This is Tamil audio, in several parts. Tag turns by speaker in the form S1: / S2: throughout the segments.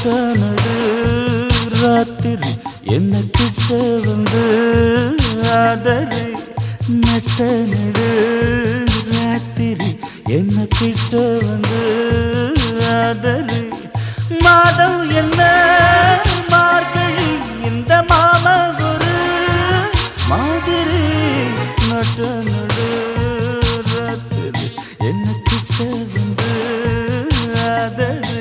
S1: நட்ட நடு ராத்திரி என்ன கிட்ட வந்து ஆதரி நட்ட நடு ராத்திரி என்ன கிட்ட வந்து ஆதரி மாதம் என்ன மார்கழி இந்த மாம ஒரு மாதிரி நட்ட நடு ராத்திரி என்ன கிட்ட வந்து ஆதரி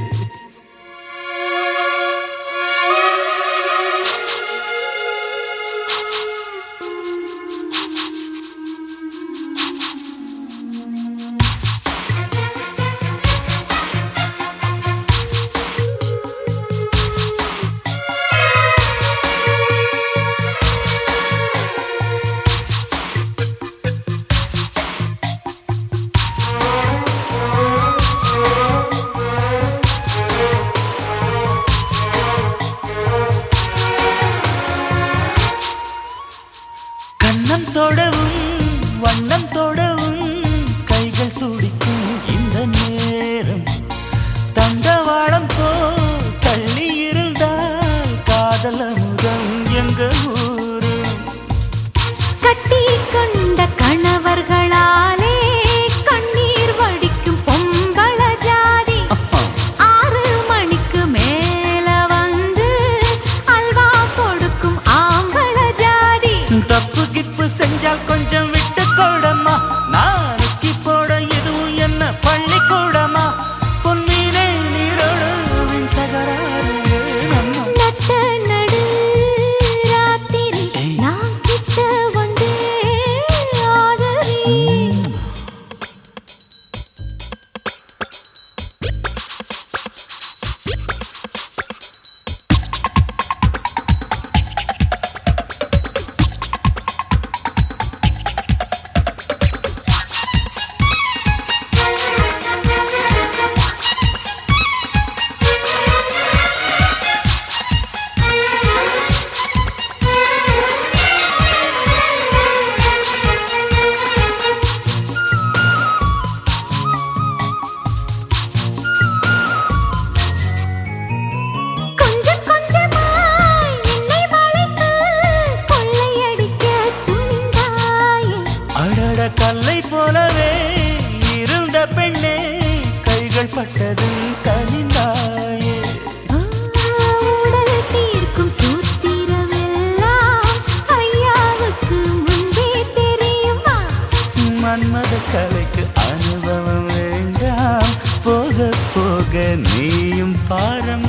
S1: கண்ணம் தொடவும் வண்ணம் தொடவும் கைகள் துடிக்கும் இந்த நேரம் தண்டவாளம் போ தள்ளி இருந்தால் காதல் அமுதம் எங்க ஊரும்
S2: கட்டி கொண்ட கணவர்களாலே கண்ணீர் வடிக்கும் பொம்பள ஜாதி ஆறு மணிக்கு மேல வந்து அல்வா கொடுக்கும் ஆம்பள ஜாதி
S1: தப்பு கிப்பு செஞ்சால் கொஞ்சம் விட்டு கொடமா நாளைக்கு போட எதுவும் என்ன பள்ளிக்கூடமா பொன்மீனே நீரோடு தகராறு நம்ம
S2: நட்ட நடு ராத்திரி நான் கிட்ட வந்து ஆதரி கொஞ்சம் கொஞ்சமாய் என்னை வளைத்து கொள்ளையடிக்க துணிந்தாயே
S1: அடட கல்லை போலவே இருந்த பெண்ணே கைகள் பட்டதும் கனிந்தாயே
S2: உடல் தீர்க்கும் சூத்திரமெல்லாம் ஐயாவுக்கு முன்பே தெரியுமா
S1: மன்மத கலைக்கு அனுபவம் வேண்டாம் போக போக நீயும் பாரம்